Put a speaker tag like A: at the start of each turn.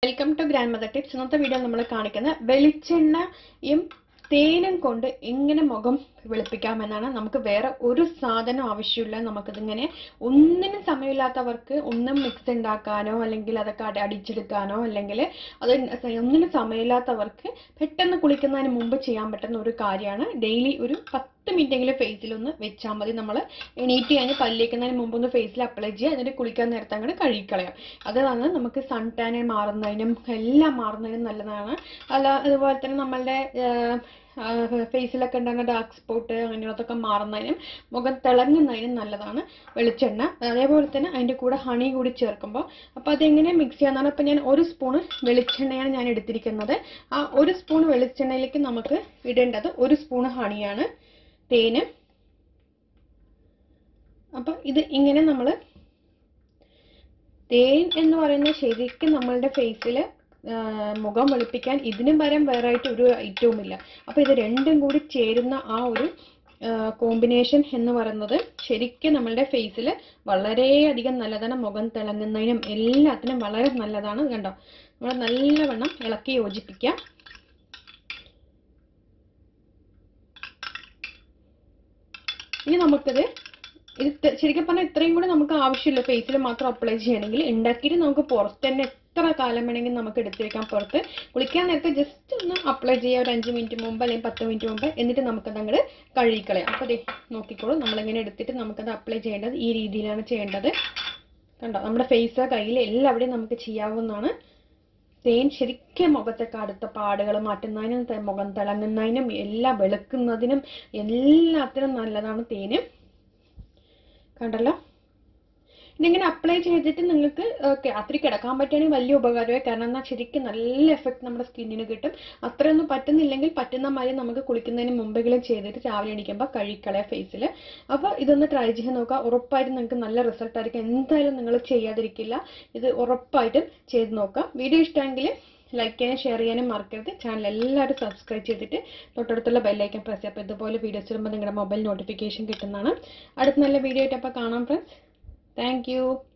A: welcome to grandmother tips ഇന്നത്തെ video നമ്മൾ കാണിക്കുന്ന വെളിച്ചെണ്ണയും തേനും കൊണ്ട് എങ്ങനെ മുഖം വെളുപ്പിക്കാമെന്നാണ് നമുക്ക് വേറെ ഒരു സാധനം ആവശ്യമില്ല നമുക്കിതിങ്ങനെ ഒന്നിനും സമയമില്ലാത്തവർക്ക് ഒന്നും മിക്സ് ഉണ്ടാക്കാനോ അല്ലെങ്കിൽ അതൊക്കെ അടി- അടിച്ചെടുക്കാനോ അല്ലെങ്കിൽ അത് ഒന്നിനും സമയമില്ലാത്തവർക്ക് പെട്ടെന്ന് കുളിക്കുന്നതിന് മുമ്പ് ചെയ്യാൻ പറ്റുന്ന ഒരു കാര്യമാണ് ഡെയിലി ഒരു പത്ത് മിനിറ്റെങ്കിലും ഫേസിലൊന്ന് വെച്ചാൽ മതി നമ്മൾ എണീറ്റ് കഴിഞ്ഞ് പല്ലിക്കുന്നതിന് മുമ്പ് ഒന്ന് ഫേസിൽ അപ്ലൈ ചെയ്യുക എന്നിട്ട് കുളിക്കാൻ നേരത്തെ അങ്ങോട്ട് കഴുകിക്കളയാം അതാണ് നമുക്ക് സൺ ടാൻ മാറുന്നതിനും എല്ലാം മാറുന്നതിനും നല്ലതാണ് അല്ല അതുപോലെ തന്നെ നമ്മളുടെ ഫേസിലൊക്കെ ഉണ്ടാകുന്ന ഡാർക്ക് സ്പോട്ട് അങ്ങനെയുള്ളതൊക്കെ മാറുന്നതിനും മുഖം തിളങ്ങുന്നതിനും നല്ലതാണ് വെളിച്ചെണ്ണ അതേപോലെ തന്നെ അതിൻ്റെ കൂടെ ഹണി കൂടി ചേർക്കുമ്പോൾ അപ്പോൾ അതെങ്ങനെ മിക്സ് ചെയ്യാന്നാണ് അപ്പോൾ ഞാൻ ഒരു സ്പൂണ് വെളിച്ചെണ്ണയാണ് ഞാൻ എടുത്തിരിക്കുന്നത് ആ ഒരു സ്പൂൺ വെളിച്ചെണ്ണയിലേക്ക് നമുക്ക് ഇടേണ്ടത് ഒരു സ്പൂണ് ഹണിയാണ് തേന് അപ്പം ഇത് ഇങ്ങനെ നമ്മൾ തേൻ എന്ന് പറയുന്നത് ശരിക്കും നമ്മളുടെ ഫേസിൽ മുഖം വെളുപ്പിക്കാൻ ഇതിനും പരം വേറെ ആയിട്ട് ഒരു ഐറ്റവും ഇല്ല അപ്പോൾ ഇത് രണ്ടും കൂടി ചേരുന്ന ആ ഒരു കോമ്പിനേഷൻ എന്ന് പറയുന്നത് ശരിക്കും നമ്മളുടെ ഫേസിൽ വളരെയധികം നല്ലതാണ് മുഖം തിളങ്ങുന്നതിനും എല്ലാത്തിനും വളരെ നല്ലതാണ് ഇത് കണ്ടോ നമ്മൾ നല്ലവണ്ണം ഇളക്കി യോജിപ്പിക്കാം ഇനി നമുക്കിത് ഇത് ത- ശരിക്കും പറഞ്ഞാൽ ഇത്രയും കൂടെ നമുക്ക് ആവശ്യമില്ല ഫേസിൽ മാത്രം അപ്ലൈ ചെയ്യണമെങ്കിൽ ഉണ്ടാക്കിയിട്ട് നമുക്ക് പുറത്ത് തന്നെ എത്ര കാലം വേണമെങ്കിൽ നമുക്ക് എടുത്ത് വെക്കാം പുറത്ത് കുളിക്കാൻ നേരത്തെ ജസ്റ്റ് ഒന്ന് അപ്ലൈ ചെയ്യുക ഒരു അഞ്ച് മിനിറ്റ് മുമ്പ് അല്ലെങ്കിൽ പത്ത് മിനിറ്റ് മുമ്പ് എന്നിട്ട് നമുക്കത് അങ്ങോട്ട് കഴുകിക്കളയാം അപ്പോൾ ദേ നോക്കിക്കോളൂ നമ്മളിങ്ങനെ എടുത്തിട്ട് നമുക്കത് അപ്ലൈ ചെയ്യേണ്ടത് ഈ രീതിയിലാണ് ചെയ്യേണ്ടത് കണ്ടോ നമ്മുടെ ഫേസ് കയ്യിൽ എല്ലാവിടെയും നമുക്ക് ചെയ്യാവുന്നതാണ് തേൻ ശരിക്കും മുഖത്തെ കടുത്ത പാടുകൾ മാറ്റുന്നതിനും ത- മുഖം തിളങ്ങുന്നതിനും എല്ലാം വെളുക്കുന്നതിനും എല്ലാത്തിനും നല്ലതാണ് തേന് കണ്ടല്ലോ ഇതിങ്ങനെ അപ്ലൈ ചെയ്തിട്ട് നിങ്ങൾക്ക് ഓക്കെ രാത്രി കിടക്കാൻ പറ്റുകയാണെങ്കിൽ വലിയ ഉപകാരമായി കാരണം എന്നാൽ ശരിക്കും നല്ല എഫക്റ്റ് നമ്മുടെ സ്കിന്നിന് കിട്ടും അത്രയൊന്നും പറ്റുന്നില്ലെങ്കിൽ പറ്റുന്ന മാതിരി നമുക്ക് കുളിക്കുന്നതിന് മുമ്പെങ്കിലും ചെയ്തിട്ട് രാവിലെ എണീക്കുമ്പോൾ കഴുകിക്കളയാം ഫേസിൽ അപ്പോൾ ഇതൊന്ന് ട്രൈ ചെയ്ത് നോക്കുക ഉറപ്പായിട്ടും നിങ്ങൾക്ക് നല്ല റിസൾട്ട് ആയിരിക്കും എന്തായാലും നിങ്ങൾ ചെയ്യാതിരിക്കില്ല ഇത് ഉറപ്പായിട്ടും ചെയ്ത് നോക്കാം വീഡിയോ ഇഷ്ടമെങ്കിൽ ലൈക്ക് ചെയ്യാനും ഷെയർ ചെയ്യാനും മറക്കരുത് ചാനൽ എല്ലാവരും സബ്സ്ക്രൈബ് ചെയ്തിട്ട് തൊട്ടടുത്തുള്ള ബെല്ലൈക്കൻ പ്രസ് ചെയ്യുക അപ്പോൾ ഇതുപോലെ വീഡിയോസ് വരുമ്പോൾ നിങ്ങളുടെ മൊബൈൽ നോട്ടിഫിക്കേഷൻ കിട്ടുന്നതാണ് അടുത്ത നല്ല വീഡിയോ ആയിട്ട് അപ്പോൾ കാണാം ഫ്രണ്ട്സ് താങ്ക്